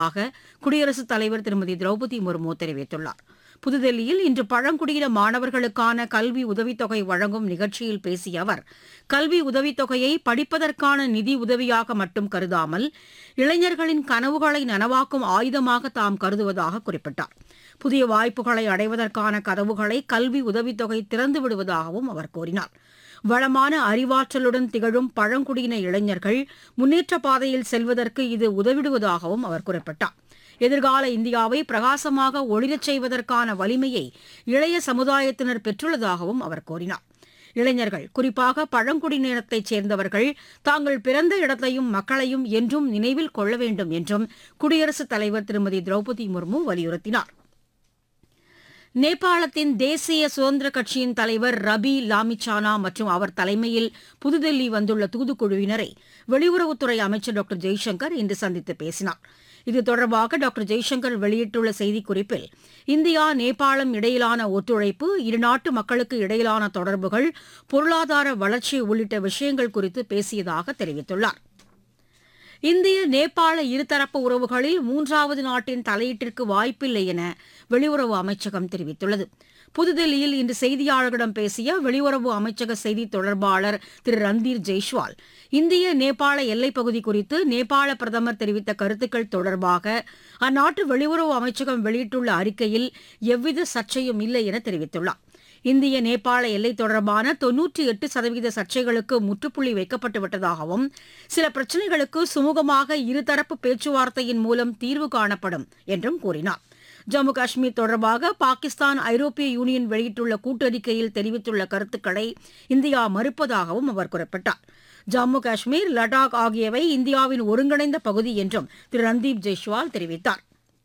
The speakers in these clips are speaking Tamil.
ஆக குடியரசுத் தலைவர் திருமதி திரௌபதி முர்மு தெரிவித்துள்ளார் புதுதில்லியில் இன்று பழங்குடியின மாணவர்களுக்கான கல்வி உதவித்தொகை வழங்கும் நிகழ்ச்சியில் பேசிய அவர் கல்வி உதவித்தொகையை படிப்பதற்கான நிதி உதவியாக மட்டும் கருதாமல் இளைஞர்களின் கனவுகளை நனவாக்கும் ஆயுதமாக தாம் கருதுவதாக குறிப்பிட்டார் புதிய வாய்ப்புகளை அடைவதற்கான கதவுகளை கல்வி உதவித்தொகை திறந்து விடுவதாகவும் அவர் கூறினார் வளமான அறிவாற்றலுடன் திகழும் பழங்குடியின இளைஞர்கள் முன்னேற்ற பாதையில் செல்வதற்கு இது உதவிடுவதாகவும் அவர் குறிப்பிட்டார் எதிர்கால இந்தியாவை பிரகாசமாக ஒளிரச் செய்வதற்கான வலிமையை இளைய சமுதாயத்தினர் பெற்றுள்ளதாகவும் அவர் கூறினார் இளைஞர்கள் குறிப்பாக பழங்குடியினத்தைச் சேர்ந்தவர்கள் தாங்கள் பிறந்த இடத்தையும் மக்களையும் என்றும் நினைவில் கொள்ள வேண்டும் என்றும் குடியரசுத் தலைவர் திருமதி திரௌபதி முர்மு வலியுறுத்தினார் நேபாளத்தின் தேசிய சுதந்திர கட்சியின் தலைவர் ரபி லாமிச்சானா மற்றும் அவர் தலைமையில் புதுதில்லி வந்துள்ள தூதுக்குழுவினரை வெளியுறவுத்துறை அமைச்சர் டாக்டர் ஜெய்சங்கர் இன்று சந்தித்து பேசினார் இது தொடர்பாக டாக்டர் ஜெய்சங்கர் வெளியிட்டுள்ள செய்திக்குறிப்பில் இந்தியா நேபாளம் இடையிலான ஒத்துழைப்பு இருநாட்டு மக்களுக்கு இடையிலான தொடர்புகள் பொருளாதார வளர்ச்சி உள்ளிட்ட விஷயங்கள் குறித்து பேசியதாக தெரிவித்துள்ளார் இந்திய நேபாள இருதரப்பு உறவுகளில் மூன்றாவது நாட்டின் தலையீட்டிற்கு வாய்ப்பில்லை என வெளியுறவு அமைச்சகம் தெரிவித்துள்ளது புதுதில்லியில் இன்று செய்தியாளர்களிடம் பேசிய வெளியுறவு அமைச்சக செய்தி தொடர்பாளர் திரு ரந்தீர் ஜெய்ஷ்வால் இந்திய நேபாள எல்லைப் பகுதி குறித்து நேபாள பிரதமர் தெரிவித்த கருத்துக்கள் தொடர்பாக அந்நாட்டு வெளியுறவு அமைச்சகம் வெளியிட்டுள்ள அறிக்கையில் எவ்வித சர்ச்சையும் இல்லை என தெரிவித்துள்ளார் இந்திய நேபாள எல்லை தொடர்பான தொன்னூற்றி எட்டு சதவீத சர்ச்சைகளுக்கு முற்றுப்புள்ளி வைக்கப்பட்டு விட்டதாகவும் சில பிரச்சினைகளுக்கு சுமூகமாக இருதரப்பு பேச்சுவார்த்தையின் மூலம் தீர்வு காணப்படும் என்றும் கூறினார் ஜம்மு காஷ்மீர் தொடர்பாக பாகிஸ்தான் ஐரோப்பிய யூனியன் வெளியிட்டுள்ள கூட்டறிக்கையில் தெரிவித்துள்ள கருத்துக்களை இந்தியா மறுப்பதாகவும் அவர் குறிப்பிட்டார் ஜம்மு காஷ்மீர் லடாக் ஆகியவை இந்தியாவின் ஒருங்கிணைந்த பகுதி என்றும் திரு ரந்தீப் ஜெய்ஷ்வால் தெரிவித்தார்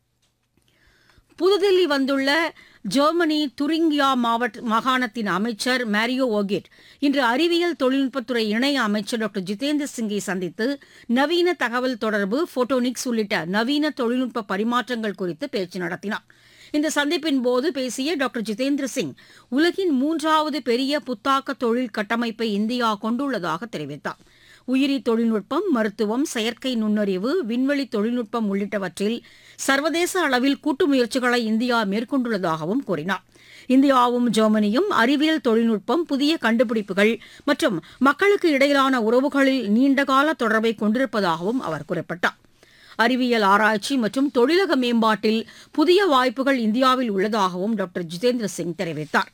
புதுதில்லி வந்துள்ள ஜெர்மனி துரிங்கியா மாவட்ட மாகாணத்தின் அமைச்சர் மேரியோ ஓகிட் இன்று அறிவியல் தொழில்நுட்பத்துறை இணை அமைச்சர் டாக்டர் ஜிதேந்திர சிங்கை சந்தித்து நவீன தகவல் தொடர்பு போட்டோனிக்ஸ் உள்ளிட்ட நவீன தொழில்நுட்ப பரிமாற்றங்கள் குறித்து பேச்சு நடத்தினார் இந்த சந்திப்பின் போது பேசிய டாக்டர் ஜிதேந்திர சிங் உலகின் மூன்றாவது பெரிய புத்தாக்க தொழில் கட்டமைப்பை இந்தியா கொண்டுள்ளதாக தெரிவித்தார் உயிரி தொழில்நுட்பம் மருத்துவம் செயற்கை நுண்ணறிவு விண்வெளி தொழில்நுட்பம் உள்ளிட்டவற்றில் சர்வதேச அளவில் கூட்டு முயற்சிகளை இந்தியா மேற்கொண்டுள்ளதாகவும் கூறினார் இந்தியாவும் ஜெர்மனியும் அறிவியல் தொழில்நுட்பம் புதிய கண்டுபிடிப்புகள் மற்றும் மக்களுக்கு இடையிலான உறவுகளில் நீண்டகால தொடர்பை கொண்டிருப்பதாகவும் அவர் குறிப்பிட்டார் அறிவியல் ஆராய்ச்சி மற்றும் தொழிலக மேம்பாட்டில் புதிய வாய்ப்புகள் இந்தியாவில் உள்ளதாகவும் டாக்டர் ஜிதேந்திர சிங் தெரிவித்தார்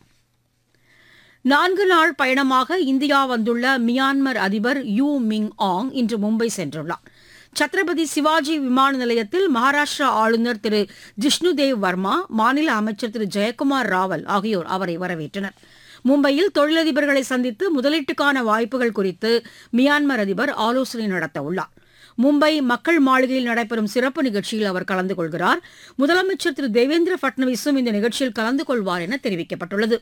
நான்கு நாள் பயணமாக இந்தியா வந்துள்ள மியான்மர் அதிபர் யூ மிங் ஆங் இன்று மும்பை சென்றுள்ளார் சத்ரபதி சிவாஜி விமான நிலையத்தில் மகாராஷ்டிரா ஆளுநர் திரு ஜிஷ்ணுதேவ் வர்மா மாநில அமைச்சர் திரு ஜெயக்குமார் ராவல் ஆகியோர் அவரை வரவேற்றனர் மும்பையில் தொழிலதிபர்களை சந்தித்து முதலீட்டுக்கான வாய்ப்புகள் குறித்து மியான்மர் அதிபர் ஆலோசனை நடத்த உள்ளார் மும்பை மக்கள் மாளிகையில் நடைபெறும் சிறப்பு நிகழ்ச்சியில் அவர் கலந்து கொள்கிறார் முதலமைச்சர் திரு தேவேந்திர பட்னவிஸும் இந்த நிகழ்ச்சியில் கலந்து கொள்வார் என தெரிவிக்கப்பட்டுள்ளது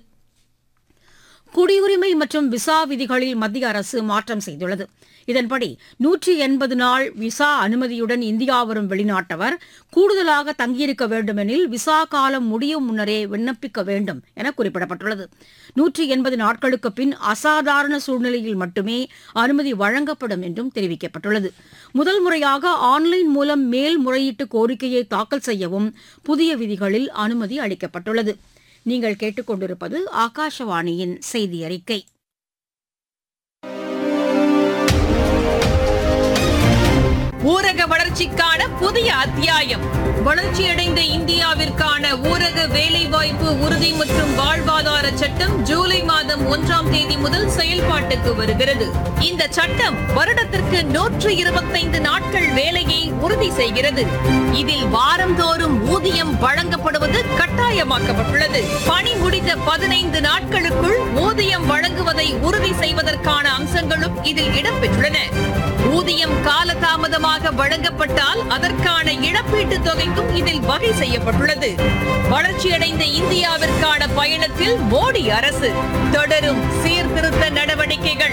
குடியுரிமை மற்றும் விசா விதிகளில் மத்திய அரசு மாற்றம் செய்துள்ளது இதன்படி நூற்றி எண்பது நாள் விசா அனுமதியுடன் இந்தியா வரும் வெளிநாட்டவர் கூடுதலாக தங்கியிருக்க வேண்டுமெனில் விசா காலம் முடியும் முன்னரே விண்ணப்பிக்க வேண்டும் என குறிப்பிடப்பட்டுள்ளது நூற்றி எண்பது நாட்களுக்கு பின் அசாதாரண சூழ்நிலையில் மட்டுமே அனுமதி வழங்கப்படும் என்றும் தெரிவிக்கப்பட்டுள்ளது முதல் முறையாக ஆன்லைன் மூலம் மேல்முறையீட்டு கோரிக்கையை தாக்கல் செய்யவும் புதிய விதிகளில் அனுமதி அளிக்கப்பட்டுள்ளது நீங்கள் கேட்டுக்கொண்டிருப்பது ஆகாஷவாணியின் செய்தி அறிக்கை ஊரக வளர்ச்சிக்கான புதிய அத்தியாயம் வளர்ச்சியடைந்த இந்தியாவிற்கான ஊரக வேலைவாய்ப்பு உறுதி மற்றும் வாழ்வாதார சட்டம் ஜூலை மாதம் ஒன்றாம் தேதி முதல் செயல்பாட்டுக்கு வருகிறது இந்த சட்டம் வருடத்திற்கு நூற்று இருபத்தைந்து நாட்கள் வேலையை உறுதி செய்கிறது இதில் வாரந்தோறும் ஊதியம் வழங்கப்படுவது கட்டாயமாக்கப்பட்டுள்ளது பணி முடிந்த பதினைந்து நாட்களுக்குள் ஊதியம் வழங்குவதை உறுதி செய்வதற்கான அம்சங்களும் இதில் இடம்பெற்றுள்ளன ஊதியம் காலதாமதமாக வழங்கப்பட்டால் அதற்கான இழப்பீட்டு தொகைக்கும் இதில் வகை செய்யப்பட்டுள்ளது வளர்ச்சியடைந்த இந்தியாவிற்கான பயணத்தில் மோடி அரசு தொடரும் சீர்திருத்த நடவடிக்கைகள்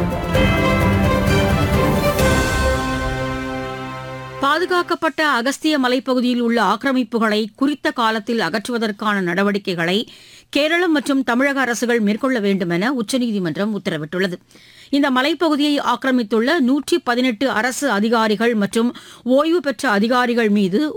பாதுகாக்கப்பட்ட அகஸ்திய மலைப்பகுதியில் உள்ள ஆக்கிரமிப்புகளை குறித்த காலத்தில் அகற்றுவதற்கான நடவடிக்கைகளை கேரளம் மற்றும் தமிழக அரசுகள் மேற்கொள்ள வேண்டும் என உச்சநீதிமன்றம் உத்தரவிட்டுள்ளது இந்த மலைப்பகுதியை ஆக்கிரமித்துள்ள நூற்றி பதினெட்டு அரசு அதிகாரிகள் மற்றும் ஓய்வு பெற்ற அதிகாரிகள் மீது